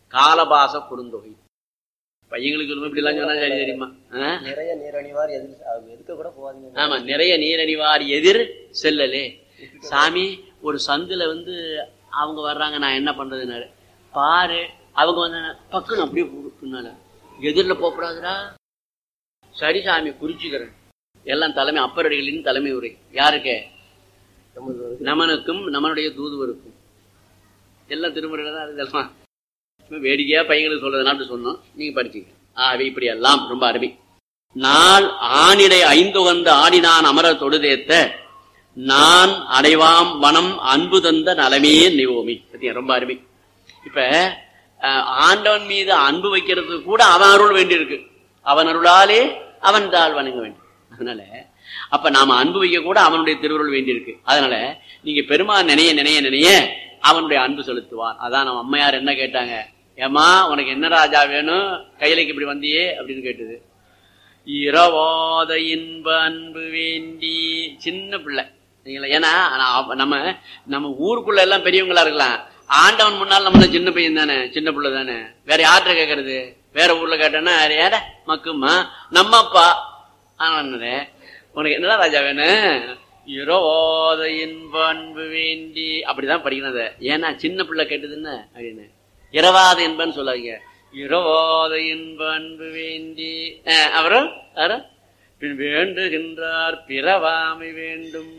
காலபாச குறுந்தொகை பையங்களுக்கு சொல்லும்போது இப்படி எல்லாம் சொன்னா சரி தெரியுமா ஆ? நிறைய நீரணிவார் எது எதுக்க கூட போகாதீங்க ஆமா நிறைய நீரணிவார் எதிர் செல்லலே சாமி ஒரு சந்துல வந்து அவங்க வர்றாங்க நான் என்ன பண்றதுனாரு பாரு அவங்க வந்து பக்குன்னு அப்படியே பின்னால எதிரில போகக்கூடாதுடா சரி சாமி குறிச்சுக்கிறேன் எல்லாம் தலைமை அப்பரடிகளின் தலைமை உரை யாருக்கு நமது நமனுக்கும் நமனுடைய தூதுவருக்கும் எல்லாம் திருமுறையில தான் இதெல்லாம் சும்மா வேடிக்கையா பையங்களுக்கு சொல்றதுனால அப்படி சொன்னோம் நீங்க படிச்சீங்க ஆகவே இப்படி எல்லாம் ரொம்ப அருமை நாள் ஆணிடை ஐந்துகந்த ஆடினான் அமர தொடுதேத்த நான் அடைவாம் வனம் அன்பு தந்த நலமே நிவோமி பத்தியா ரொம்ப அருமை இப்ப அஹ், ஆண்டவன் மீது அன்பு வைக்கிறதுக்கு கூட அவன் அருள் வேண்டியிருக்கு அவன் அருளாலே அவன் தாள் வணங்க வேண்டும் அதனால அப்ப நாம அன்பு வைக்க கூட அவனுடைய திருவருள் வேண்டியிருக்கு அதனால நீங்க பெருமான் நினைய நினைய நினைய அவனுடைய அன்பு செலுத்துவான் அதான் நம்ம அம்மையார் என்ன கேட்டாங்க ஏமா உனக்கு என்ன ராஜா வேணும் கையிலைக்கு இப்படி வந்தியே அப்படின்னு கேட்டது இரவாத இன்ப அன்பு வேண்டி சின்ன பிள்ளை சரிங்களா? ஏன்னா நான் அப்ப நம்ம நம்ம ஊருக்குள்ள எல்லாம் பெரியவங்களா இருக்கலாம் ஆண்டவன் முன்னால் நம்ம சின்ன பையன் தானே சின்ன பிள்ளை தானே வேற யார்கிட்ட கேட்கறது வேற ஊர்ல கேட்டோன்னா வேற யார மக்குமா நம்ம அப்பா ஆனா என்னது, உனக்கு என்னடா ராஜா வேணும் இரவாத இன்ப அன்பு வேண்டி அப்படிதான் படிக்கணும் அதை ஏன்னா சின்ன பிள்ளை கேட்டதுன்னு அப்படின்னு இரவாத இன்பன்னு சொல்லாதீங்க இரவாத இன்ப அன்பு வேண்டி அஹ், அப்புறம் அப்புறம் பின் வேண்டுகின்றார் பிறவாமை வேண்டும்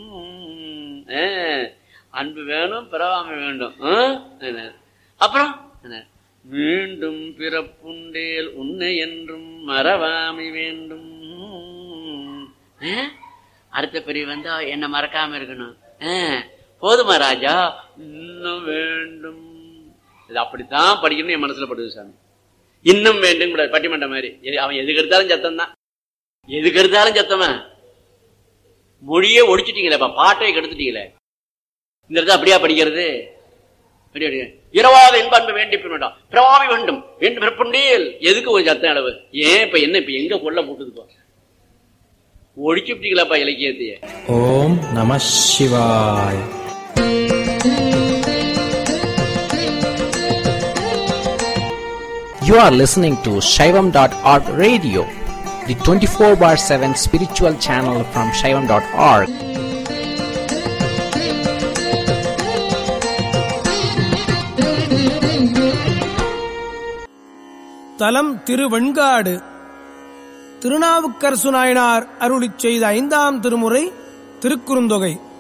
அஹ், அன்பு வேணும் பிறவாமை வேண்டும் அஹ், என்ன? அப்புறம் என்ன? மீண்டும் பிறப்புண்டேல் உன்னை என்றும் மறவாமை வேண்டும் அஹ், அடுத்த பிரிவு வந்து என்ன மறக்காம இருக்கணும் அஹ், போதுமா ராஜா இன்னும் வேண்டும் இது அப்படித்தான் படிக்கணும்னு என் மனசுல படுது சாமி இன்னும் வேண்டும் கூட பட்டிமன்ற மாதிரி எது- அவன் எதுக்கு எடுத்தாலும் சத்தம் தான் எதுக்கு எடுத்தாலும் சத்தமா மொழியே ஒழிச்சிட்டீங்களே இப்ப பாட்டை கெடுத்துட்டீங்களே இந்த இடத்துல அப்படியா படிக்கிறது அப்படி அப்படி. இரவாத இன்ப அன்பு வேண்டி பின்னுட்டான் பிரவாமி வேண்டும் வேண்டும் பிறப்புண்டேல் எதுக்கு ஒரு சத்தம் அளவு ஏன் இப்ப என்ன இப்ப எங்க கொல்ல போட்டுதுப்பா ஒழிச்சு விட்டீங்களாப்பா இலக்கியத்தையே ஓம் நம சிவாய் You are listening to Shaivam.org radio, the 24 bar 7 spiritual channel from Shaivam.org. தலம் திருவெண்காடு திருநாவுக்கரசு நாயனார் அருளிச் செய்த ஐந்தாம் திருமுறை திருக்குறுந்தொகை